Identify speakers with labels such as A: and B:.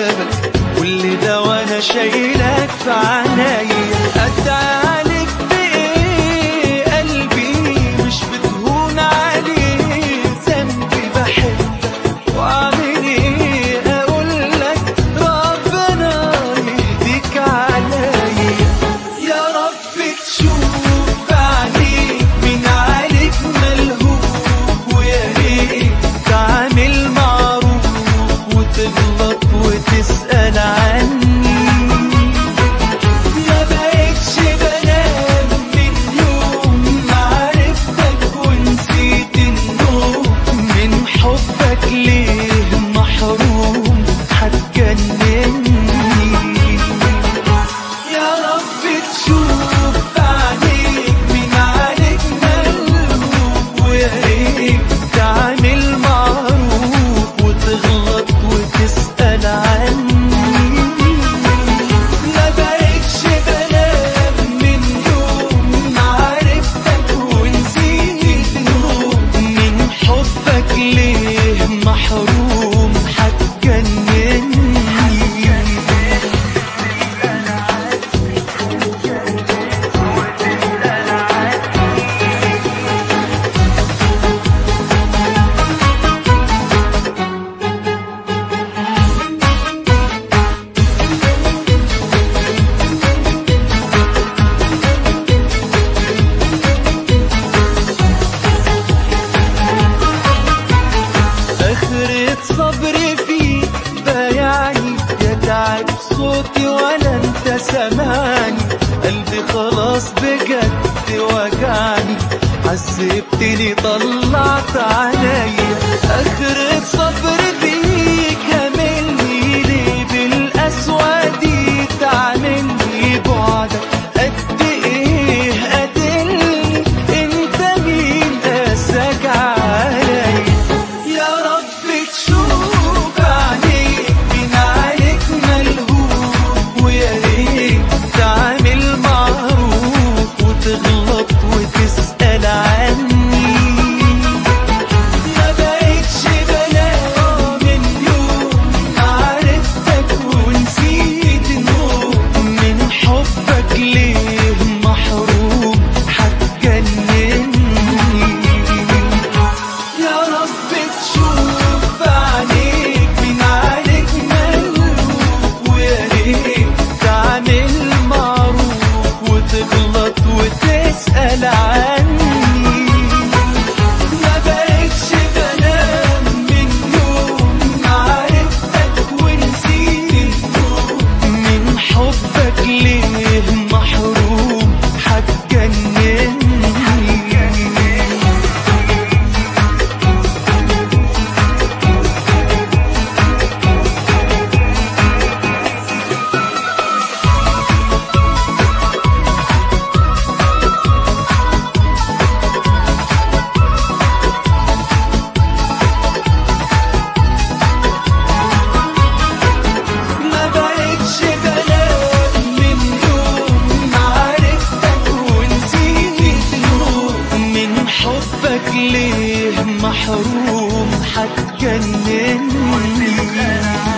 A: غيابك كل ده وانا شايلك في عنايا ادعي عليك بايه قلبي مش بتهون عليه ذنبي بحبك واعمل ايه اقول لك ربنا يهديك عليا يا رب تشوف عليك من عليك ملهوف ويا ريت تعمل معروف وتغلط وتسأل عني ما بقتش بنام من يوم ما عرفتك ونسيت النوم من حبك ليه محروم هتجنني يا رب تشوف عليك من عليك ملهوف ويا ريت تعمل معروف وتغلط وتسأل عني ما بقتش بنام من يوم ما عرفتك ونسيت النوم من حبك ليه محروم هتجنني آخرة صبري فيك بايعني يا تعب صوتي ولا انت سامعني قلبي خلاص بجد وجعني عذبتني طلعت عليا آخرة صبري فيك هملني ليه بالقسوة دي تعملني بعدك قد ايه قاتلني انت مين قاساك عليا يا رب تشوف عليك من عليك ملهوف ويا ريت تعمل معروف وتغلط وتسأل عني ما بقتش بنام من يوم ما عرفتك ونسيت النوم من حبك ليه محروم هتجنني يا رب تشوف عليك من عليك ملهوف ويا ريت تعمل معروف وتغلط وتسأل عني ما بقتش بنام من يوم ما عرفتك ونسيت النوم من حبك ليه محروم هتجنني ما بقتش بنام من يوم ما عرفتك ونسيت النوم من حبك ليه محروم هتجنني